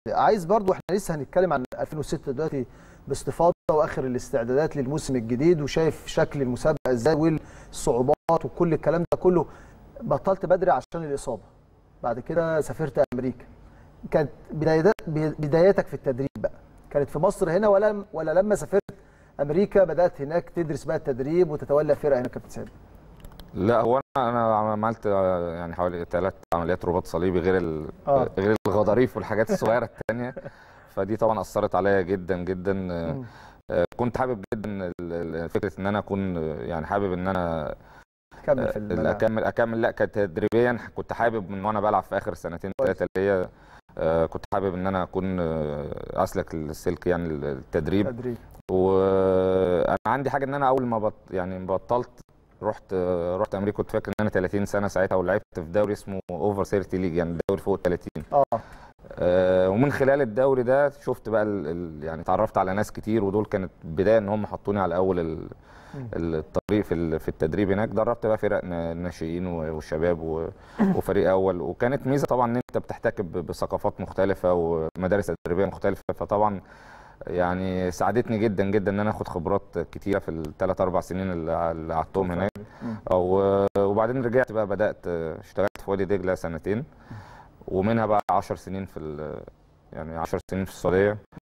عايز برضو احنا لسه هنتكلم عن 2006 دلوقتي باستفاضه واخر الاستعدادات للموسم الجديد وشايف شكل المسابقه ازاي والصعوبات وكل الكلام ده كله بطلت بدري عشان الاصابه بعد كده سافرت امريكا كانت بدايات بداياتك في التدريب بقى كانت في مصر هنا ولا ولا لما سافرت امريكا بدات هناك تدرس بقى التدريب وتتولى فرقه هنا كابتن سامي لا هو انا انا عملت آه، يعني حوالي ثلاث عمليات رباط صليبي غير ال- آه. غير الغضاريف والحاجات الصغيره الثانيه فدي طبعا اثرت عليا جدا جدا آه، مم. آه، كنت حابب جدا ال- ال- فكره ان انا اكون آه، يعني حابب ان انا كمل في آه، الملعب اكمل اكمل لا كتدريبيا كنت حابب من وانا بلعب في اخر سنتين كويس. ثلاثه ليا آه، كنت حابب ان انا اكون آه، اسلك السلك يعني التدريب تدريب وانا عندي حاجه ان انا اول ما بط يعني بطلت رحت رحت امريكا كنت فاكر ان انا 30 سنه ساعتها ولعبت في دوري اسمه اوفر 30 ليج يعني دوري فوق 30 اه آه، ومن خلال الدوري ده شفت بقى ال ال يعني اتعرفت على ناس كتير ودول كانت بدايه ان هم حطوني على اول ال مم. الطريق في ال- في التدريب هناك دربت بقى فرق نا- ناشئين و- وشباب و- وفريق اول وكانت ميزه طبعا ان انت بتحتك ب- بثقافات مختلفه ومدارس تدريبيه مختلفه فطبعا يعني ساعدتني جدا جدا ان انا اخد خبرات كتيره في الثلاث اربع سنين اللي اللي قعدتهم هناك مم. أو وبعدين رجعت بقى بدات اشتغلت في وادي دجله سنتين ومنها بقى 10 سنين في ال- يعني 10 سنين في السعوديه